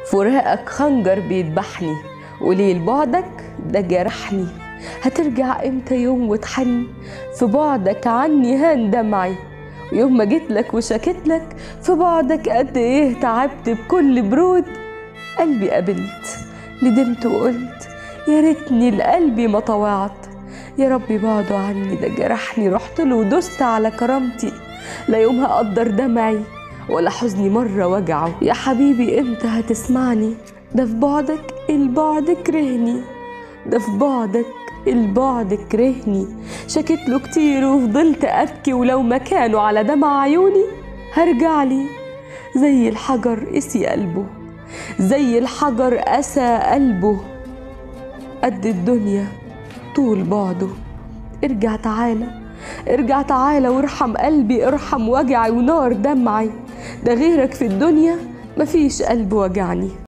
فراقك خنجر بيذبحني وليل بعدك ده جرحني هترجع امتى يوم وتحني في بعدك عني هان دمعي ويوم ما جيتلك وشكيتلك في بعدك قد ايه تعبت بكل برود قلبي قبلت ندمت وقلت يا ريتني لقلبي ما طوعت يا ربي بعده عني ده جرحني رحت له ودست على كرامتي لا يوم هقدر دمعي ولا حزني مرة وجعه يا حبيبي امتى هتسمعني ده في بعدك البعد كرهني ده في بعدك البعد كرهني شكيت له كتير وفضلت أبكي ولو ما كانوا على دمع عيوني هرجع لي زي الحجر قسي قلبه زي الحجر قسى قلبه قد الدنيا طول بعده ارجع تعالى ارجع تعالى وارحم قلبي ارحم وجعي ونار دمعي ده غيرك في الدنيا مفيش قلب وجعني